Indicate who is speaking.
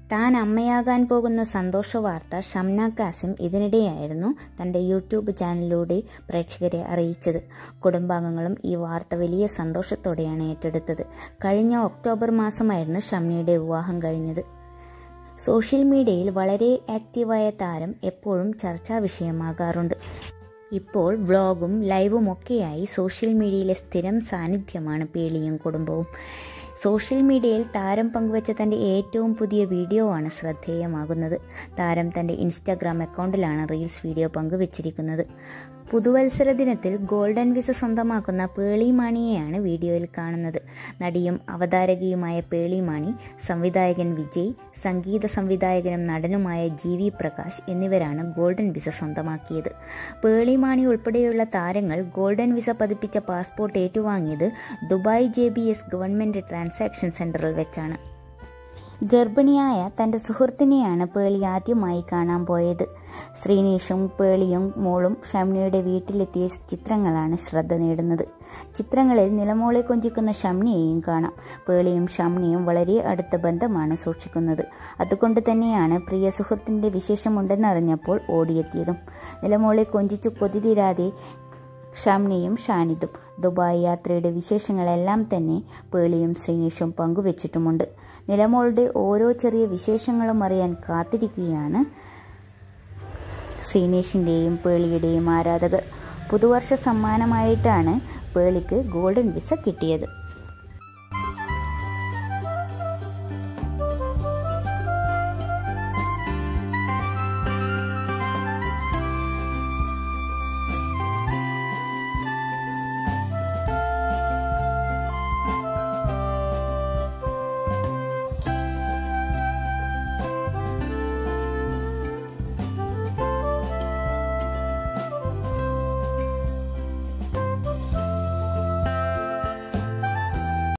Speaker 1: താൻ അമ്മയാകാൻ പോകുന്ന സന്തോഷ വാർത്ത ഷംന കാസിം ഇതിനിടെയായിരുന്നു തൻ്റെ യൂട്യൂബ് ചാനലിലൂടെ പ്രേക്ഷകരെ അറിയിച്ചത് കുടുംബാംഗങ്ങളും ഈ വാർത്ത വലിയ സന്തോഷത്തോടെയാണ് ഏറ്റെടുത്തത് കഴിഞ്ഞ ഒക്ടോബർ മാസമായിരുന്നു ഷംനയുടെ വിവാഹം കഴിഞ്ഞത് സോഷ്യൽ മീഡിയയിൽ വളരെ ആക്റ്റീവായ താരം എപ്പോഴും ചർച്ചാ വിഷയമാകാറുണ്ട് ഇപ്പോൾ വ്ളോഗും ലൈവും ഒക്കെയായി സോഷ്യൽ മീഡിയയിലെ സ്ഥിരം സാന്നിധ്യമാണ് പേളിയും കുടുംബവും സോഷ്യൽ മീഡിയയിൽ താരം പങ്കുവച്ച തൻ്റെ ഏറ്റവും പുതിയ വീഡിയോ ആണ് ശ്രദ്ധേയമാകുന്നത് താരം തൻ്റെ ഇൻസ്റ്റാഗ്രാം അക്കൗണ്ടിലാണ് റീൽസ് വീഡിയോ പങ്കുവച്ചിരിക്കുന്നത് പുതുവത്സര ദിനത്തിൽ ഗോൾഡൻ വിസ സ്വന്തമാക്കുന്ന പേളി മാണിയെയാണ് വീഡിയോയിൽ കാണുന്നത് നടിയും അവതാരകയുമായ പേളി മാണി സംവിധായകൻ വിജയ് സംഗീത സംവിധായകനും നടനുമായ ജി വി പ്രകാശ് എന്നിവരാണ് ഗോൾഡൻ വിസ സ്വന്തമാക്കിയത് പേളി മാണി ഉൾപ്പെടെയുള്ള താരങ്ങൾ ഗോൾഡൻ വിസ പതിപ്പിച്ച പാസ്പോർട്ട് ഏറ്റുവാങ്ങിയത് Dubai J B S government transaction സെൻറ്ററിൽ വെച്ചാണ് ഗർഭിണിയായ തൻ്റെ സുഹൃത്തിനെയാണ് പേളി ആദ്യമായി കാണാൻ പോയത് ശ്രീനീഷും പേളിയും മോളും ഷംനിയുടെ വീട്ടിലെത്തിയ ചിത്രങ്ങളാണ് ശ്രദ്ധ നേടുന്നത് ചിത്രങ്ങളിൽ നിലമോളെ കൊഞ്ചിക്കുന്ന ഷംനിയെയും കാണാം പേളിയും ഷംനിയും വളരെ അടുത്ത ബന്ധമാണ് സൂക്ഷിക്കുന്നത് അതുകൊണ്ട് തന്നെയാണ് പ്രിയ സുഹൃത്തിൻ്റെ വിശേഷമുണ്ടെന്നറിഞ്ഞപ്പോൾ ഓടിയെത്തിയതും നിലമോളെ കൊഞ്ചിച്ചു കൊതി തീരാതെ ഷംനയും ഷാനിദും ദുബായ് യാത്രയുടെ വിശേഷങ്ങളെല്ലാം തന്നെ പേളിയും ശ്രീനീഷും പങ്കുവച്ചിട്ടുമുണ്ട് നിലമോളുടെ ഓരോ ചെറിയ വിശേഷങ്ങളും അറിയാൻ കാത്തിരിക്കുകയാണ് ശ്രീനീഷിൻ്റെയും പേളിയുടെയും ആരാധകർ പുതുവർഷ സമ്മാനമായിട്ടാണ് പേളിക്ക് ഗോൾഡൻ വിസ കിട്ടിയത്